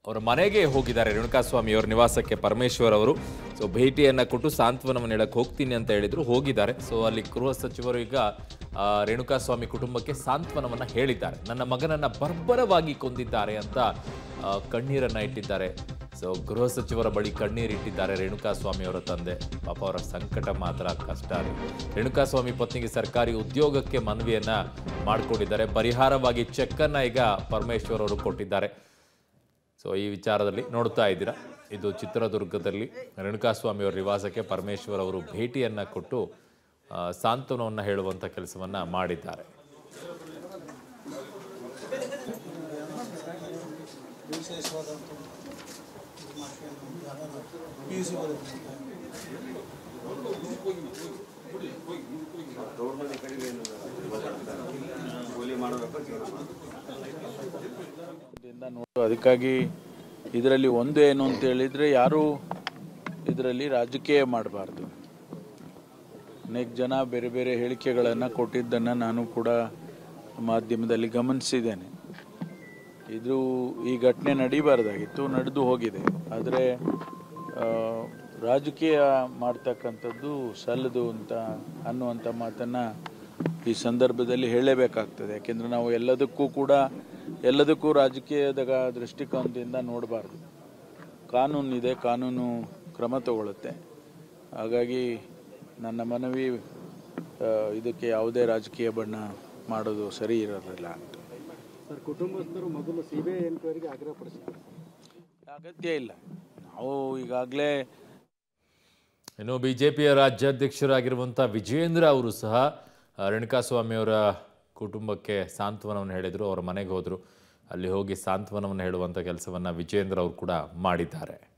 ಅವರ ಮನೆಗೆ ಹೋಗಿದ್ದಾರೆ ರೇಣುಕಾಸ್ವಾಮಿ ಅವರ ನಿವಾಸಕ್ಕೆ ಪರಮೇಶ್ವರ್ ಅವರು ಸೊ ಭೇಟಿಯನ್ನ ಕೊಟ್ಟು ಸಾಂತ್ವನವನ್ನು ಹೇಳಕ್ ಹೋಗ್ತೀನಿ ಅಂತ ಹೇಳಿದ್ರು ಹೋಗಿದ್ದಾರೆ ಸೊ ಅಲ್ಲಿ ಗೃಹ ಸಚಿವರು ಈಗ ಆ, ರೇಣುಕಾಸ್ವಾಮಿ ಕುಟುಂಬಕ್ಕೆ ಸಾಂತ್ವನವನ್ನ ಹೇಳಿದ್ದಾರೆ ನನ್ನ ಮಗನನ್ನ ಬರ್ಬರವಾಗಿ ಕೊಂದಿದ್ದಾರೆ ಅಂತ ಆ, ಕಣ್ಣೀರನ್ನ ಇಟ್ಟಿದ್ದಾರೆ ಸೊ ಗೃಹ ಸಚಿವರ ಬಳಿ ಕಣ್ಣೀರಿಟ್ಟಿದ್ದಾರೆ ರೇಣುಕಾಸ್ವಾಮಿ ಅವರ ತಂದೆ ಪಾಪ ಅವರ ಸಂಕಟ ಮಾತ್ರ ಕಷ್ಟ ರೀ ರೇಣುಕಾಸ್ವಾಮಿ ಪತ್ನಿಗೆ ಸರ್ಕಾರಿ ಉದ್ಯೋಗಕ್ಕೆ ಮನವಿಯನ್ನ ಮಾಡಿಕೊಂಡಿದ್ದಾರೆ ಪರಿಹಾರವಾಗಿ ಚೆಕ್ ಅನ್ನ ಈಗ ಪರಮೇಶ್ವರ್ ಅವರು ಕೊಟ್ಟಿದ್ದಾರೆ ಸೊ ಈ ವಿಚಾರದಲ್ಲಿ ನೋಡ್ತಾ ಇದ್ದೀರಾ ಇದು ಚಿತ್ರದುರ್ಗದಲ್ಲಿ ರೇಣುಕಾಸ್ವಾಮಿ ಅವರ ನಿವಾಸಕ್ಕೆ ಪರಮೇಶ್ವರ್ ಅವರು ಭೇಟಿಯನ್ನ ಕೊಟ್ಟು ಆ, ಸಾಂತ್ವನವನ್ನ ಹೇಳುವಂತ ಕೆಲಸವನ್ನ ಮಾಡಿದ್ದಾರೆ ಇಂದ ನೋಡು ಅದಕ್ಕಾಗಿ ಇದರಲ್ಲಿ ಒಂದು ಏನು ಅಂತ ಹೇಳಿದ್ರೆ ಯಾರು ಇದರಲ್ಲಿ ರಾಜಕೀಯ ಮಾಡಬಾರ್ದು ಅನೇಕ ಜನ ಬೇರೆ ಬೇರೆ ಹೇಳಿಕೆಗಳನ್ನು ಕೊಟ್ಟಿದ್ದನ್ನು ನಾನು ಕೂಡ ಮಾಧ್ಯಮದಲ್ಲಿ ಗಮನಿಸಿದ್ದೇನೆ ಇದು ಈ ಘಟನೆ ನಡೀಬಾರ್ದಾಗಿತ್ತು ನಡೆದು ಹೋಗಿದೆ ಆದರೆ ಆ, ರಾಜಕೀಯ ಮಾಡ್ತಕ್ಕಂಥದ್ದು ಸಲ್ಲದು ಅಂತ ಅನ್ನುವಂಥ ಮಾತನ್ನು ಈ ಸಂದರ್ಭದಲ್ಲಿ ಹೇಳಲೇಬೇಕಾಗ್ತದೆ ಯಾಕೆಂದರೆ ನಾವು ಎಲ್ಲದಕ್ಕೂ ಕೂಡ ಎಲ್ಲದಕ್ಕೂ ರಾಜಕೀಯದ ಗ- ದೃಷ್ಟಿಕೋನದಿಂದ ನೋಡಬಾರ್ದು ಕಾನೂನಿದೆ ಕಾನೂನು ಕ್ರಮ ತಗೊಳುತ್ತೆ ಹಾಗಾಗಿ ನನ್ನ ಮನವಿ ಆ, ಇದಕ್ಕೆ ಯಾವುದೇ ರಾಜಕೀಯ ಬಣ್ಣ ಮಾಡೋದು ಸರಿ ಇರೋದಿಲ್ಲ ಅಂತ ಸರ್ ಕುಟುಂಬಸ್ಥರು ಮೊದಲು ಸಿ ಬಿ ಐ ಎನ್ಕ್ವೈರಿಗೆ ಆಗ್ರಹಪಡಿಸಿದ್ದಾರೆ ಅಗತ್ಯ ಇಲ್ಲ ನಾವು ಈಗಾಗಲೇ ಇನ್ನು ಬಿಜೆಪಿಯ ರಾಜ್ಯಾಧ್ಯಕ್ಷರಾಗಿರುವಂಥ ವಿಜೇಂದ್ರ ಅವರು ಸಹ ಆ, ರೇಣುಕಾಸ್ವಾಮಿ ಅವರ ಕುಟುಂಬಕ್ಕೆ ಸಾಂತ್ವನವನ್ನು ಹೇಳಿದರು ಅವರ ಮನೆಗೆ ಹೋದರು ಅಲ್ಲಿ ಹೋಗಿ ಸಾಂತ್ವನವನ್ನು ಹೇಳುವಂಥ ಕೆಲಸವನ್ನು ವಿಜೇಂದ್ರ ಅವರು ಕೂಡ ಮಾಡಿದ್ದಾರೆ